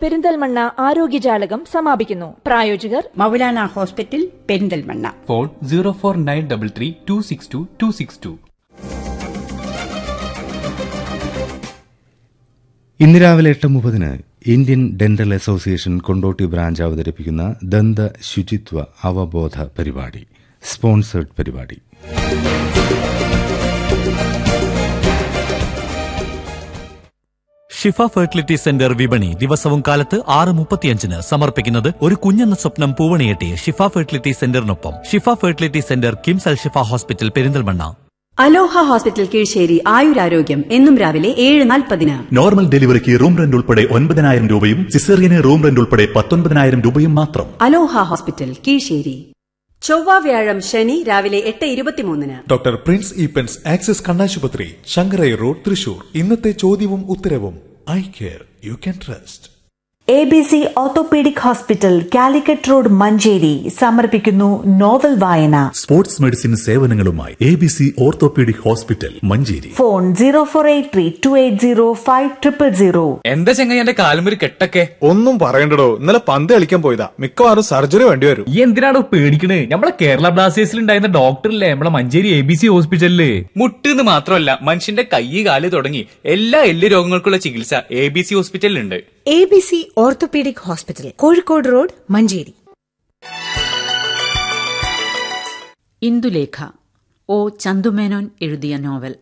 പെരിന്തൽമണ്ണ ആരോഗ്യജാലകം സമാപിക്കുന്നു പ്രായോജകർ Maulana hospital Perinthalmanna phone zero four nine double three two six two two six two ഇന്ന് രാവിലെ എട്ട് മുപ്പതിന് Indian dental association Kondotty branch അവതരിപ്പിക്കുന്ന ദന്ത ശുചിത്വ അവബോധ പരിപാടി സ്പോൺസേഡ് പരിപാടി ഷിഫ ഫെർട്ടിലിറ്റി സെന്റർ വിപണി ദിവസവും കാലത്ത് ആറ് മുപ്പത്തിയഞ്ചിന് സമർപ്പിക്കുന്നത് ഒരു കുഞ്ഞെന്ന സ്വപ്നം പൂവണിയെട്ടി ഷിഫ ഫെർട്ടിലിറ്റി സെന്ററിനൊപ്പം Shifa fertility centre KIMS Al Shifa hospital Perinthalmanna Aloha hospital Keezhissery ആയുരാരോഗ്യം എന്നും രാവിലെ ഏഴ് നാൽപ്പതിന് നോർമൽ ഡെലിവറിക്ക് റൂം റെന്റ് ഉൾപ്പെടെ ഒൻപതിനായിരം രൂപയും സിസേറിയന് റൂം റെന്റ് ഉൾപ്പെടെ പത്തൊൻപതിനായിരം രൂപയും മാത്രം അലോഹ ഹോസ്പിറ്റൽ കീഴ്ശ്ശേരി ചൊവ്വ വ്യാഴം ശനി രാവിലെ എട്ട് ഇരുപത്തിമൂന്നിന് ഡോക്ടർ പ്രിൻസ് ഈപ്പൻസ് ആക്സിസ് കണ്ണാശുപത്രി ശങ്കരൈ റോഡ് തൃശൂർ ഇന്നത്തെ ചോദ്യവും ഉത്തരവും I care you can trust A B C orthopaedic hospital Calicut road Manjeri സമർപ്പിക്കുന്നു നോവൽ വായന സ്പോർട്സ് മെഡിസിൻ സേവനങ്ങളുമായി A B C orthopaedic hospital Manjeri phone zero four eight three two eight zero five triple zero എന്താ ചെങ്ങായി എന്റെ കാലുമൊരു കെട്ടൊക്കെ ഒന്നും പറയണ്ടടോ ഇന്നലെ പന്ത് കളിക്കാൻ പോയതാ മിക്കവാറും സർജറി വേണ്ടി വരും ഈ എന്തിനാണോ പേടിക്കണേ നമ്മളെ കേരള ബ്ലാസ്റ്റേഴ്സിൽ ഉണ്ടായിരുന്ന ഡോക്ടറില്ലേ നമ്മളെ മഞ്ചേരി എ ബി സി ഹോസ്പിറ്റലില് മുട്ടെന്ന് മാത്രമല്ല മനുഷ്യന്റെ കൈ കാല് തുടങ്ങി എല്ലാ എല്ല് രോഗങ്ങൾക്കുള്ള ചികിത്സ എ ബി സി ഹോസ്പിറ്റലിലുണ്ട് A B C orthopaedic hospital Kozhikode road Manjeri Indulekha O Chandumenon എഴുതിയ നോവൽ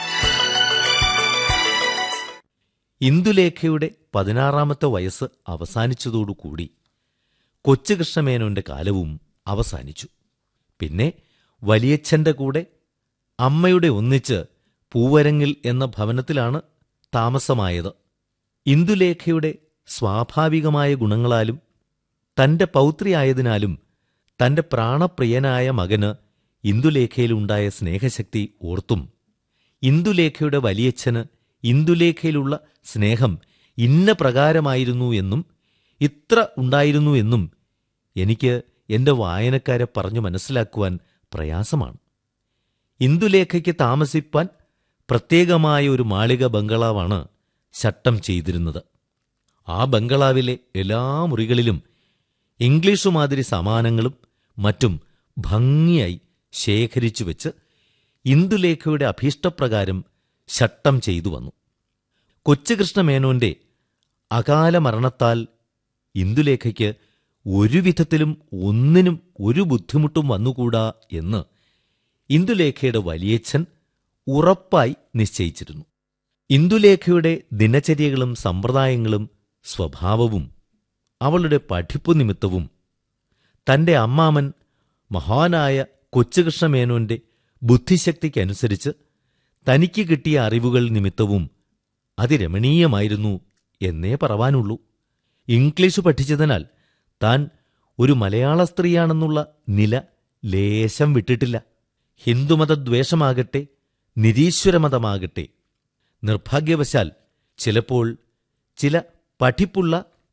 ഇന്ദുലേഖയുടെ പതിനാറാമത്തെ വയസ്സ് അവസാനിച്ചതോടുകൂടി കൊച്ചുകൃഷ്ണമേനോന്റെ കാലവും അവസാനിച്ചു പിന്നെ വലിയച്ഛന്റെ കൂടെ അമ്മയുടെ ഒന്നിച്ച് പൂവരങ്ങിൽ എന്ന ഭവനത്തിലാണ് താമസമായത് ഇന്ദുലേഖയുടെ സ്വാഭാവികമായ ഗുണങ്ങളാലും തന്റെ പൗത്രിയായതിനാലും തന്റെ പ്രാണപ്രിയനായ മകന് ഇന്ദുലേഖയിലുണ്ടായ സ്നേഹശക്തി ഓർത്തും ഇന്ദുലേഖയുടെ വലിയച്ഛന് ഇന്ദുലേഖയിലുള്ള സ്നേഹം ഇന്ന പ്രകാരമായിരുന്നു എന്നും ഇത്ര ഉണ്ടായിരുന്നു എന്നും എനിക്ക് എന്റെ വായനക്കാരെ പറഞ്ഞു മനസ്സിലാക്കുവാൻ പ്രയാസമാണ് ഇന്ദുലേഖയ്ക്ക് താമസിപ്പാൻ പ്രത്യേകമായ ഒരു മാളിക ബംഗളാവാണ് ശട്ടം ചെയ്തിരുന്നത് ആ ബംഗളാവിലെ എല്ലാ മുറികളിലും ഇംഗ്ലീഷു മാതിരി സമാനങ്ങളും മറ്റും ഭംഗിയായി ശേഖരിച്ചു വെച്ച് ഇന്ദുലേഖയുടെ അഭീഷ്ടപ്രകാരം ശട്ടം ചെയ്തു വന്നു കൊച്ചുകൃഷ്ണമേനോന്റെ അകാല മരണത്താൽ ഇന്ദുലേഖയ്ക്ക് ഒരു വിധത്തിലും ഒന്നിനും ഒരു ബുദ്ധിമുട്ടും വന്നുകൂടാ എന്ന് ഇന്ദുലേഖയുടെ വലിയച്ഛൻ ഉറപ്പായി നിശ്ചയിച്ചിരുന്നു ഇന്ദുലേഖയുടെ ദിനചര്യകളും സമ്പ്രദായങ്ങളും സ്വഭാവവും അവളുടെ പഠിപ്പു നിമിത്തവും തന്റെ അമ്മാമൻ മഹാനായ കൊച്ചുകൃഷ്ണമേനോന്റെ ബുദ്ധിശക്തിക്കനുസരിച്ച് തനിക്ക് കിട്ടിയ അറിവുകൾ നിമിത്തവും അതിരമണീയമായിരുന്നു എന്നേ പറവാനുള്ളൂ ഇംഗ്ലീഷ് പഠിച്ചതിനാൽ താൻ ഒരു മലയാള സ്ത്രീയാണെന്നുള്ള നില ലേശം വിട്ടിട്ടില്ല ഹിന്ദുമതദ്വേഷമാകട്ടെ നിരീശ്വരമതമാകട്ടെ നിർഭാഗ്യവശാൽ ചിലപ്പോൾ ചില പഠിപ്പുള്ള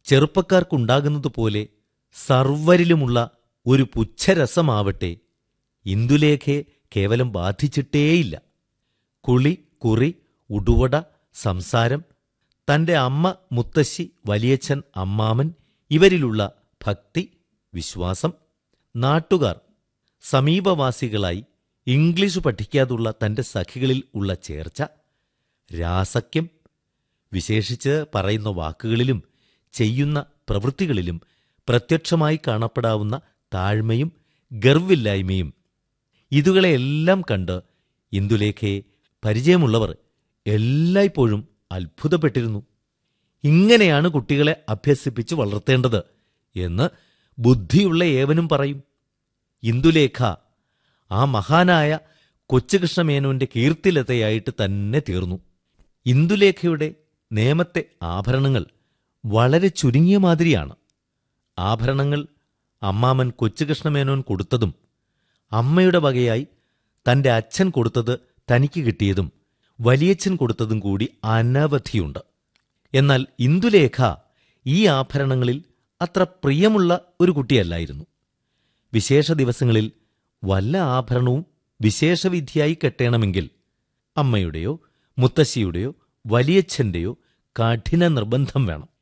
ചെറുപ്പക്കാർക്കുണ്ടാകുന്നതുപോലെ സർവരിലുമുള്ള ഒരു പുച്ഛരസമാവട്ടെ ഇന്ദുലേഖയെ കേവലം ബാധിച്ചിട്ടേയില്ല കുളി കുറി ഉടുവട സംസാരം തന്റെ അമ്മ മുത്തശ്ശി വലിയച്ഛൻ അമ്മാമൻ ഇവരിലുള്ള ഭക്തി വിശ്വാസം നാട്ടുകാർ സമീപവാസികളായി ഇംഗ്ലീഷ് പഠിക്കാതുള്ള തന്റെ സഖികളിൽ ഉള്ള ചേർച്ച രാസക്യം വിശേഷിച്ച് പറയുന്ന വാക്കുകളിലും ചെയ്യുന്ന പ്രവൃത്തികളിലും പ്രത്യക്ഷമായി കാണപ്പെടാവുന്ന താഴ്മയും ഗർവില്ലായ്മയും ഇതുകളെയെല്ലാം കണ്ട് ഇന്ദുലേഖയെ പരിചയമുള്ളവർ എല്ലായ്പ്പോഴും അത്ഭുതപ്പെട്ടിരുന്നു ഇങ്ങനെയാണ് കുട്ടികളെ അഭ്യസിപ്പിച്ച് വളർത്തേണ്ടത് എന്ന് ബുദ്ധിയുള്ള ഏവനും പറയും ഇന്ദുലേഖ ആ മഹാനായ കൊച്ചുകൃഷ്ണമേനോന്റെ കീർത്തിലതയായിട്ട് തന്നെ തീർന്നു ഇന്ദുലേഖയുടെ നേമത്തെ ആഭരണങ്ങൾ വളരെ ചുരുങ്ങിയ മാതിരിയാണ് ആഭരണങ്ങൾ അമ്മാമൻ കൊച്ചുകൃഷ്ണമേനോൻ കൊടുത്തതും അമ്മയുടെ വകയായി തന്റെ അച്ഛൻ കൊടുത്തത് തനിക്ക് കിട്ടിയതും വലിയച്ഛൻ കൊടുത്തതും കൂടി അനവധിയുണ്ട് എന്നാൽ ഇന്ദുലേഖ ഈ ആഭരണങ്ങളിൽ അത്ര പ്രിയമുള്ള ഒരു കുട്ടിയല്ലായിരുന്നു വിശേഷ ദിവസങ്ങളിൽ വല്ല ആഭരണവും വിശേഷവിധിയായി കെട്ടണമെങ്കിൽ അമ്മയുടെയോ മുത്തശ്ശിയുടെയോ വലിയച്ഛന്റെയോ കഠിന നിർബന്ധം വേണം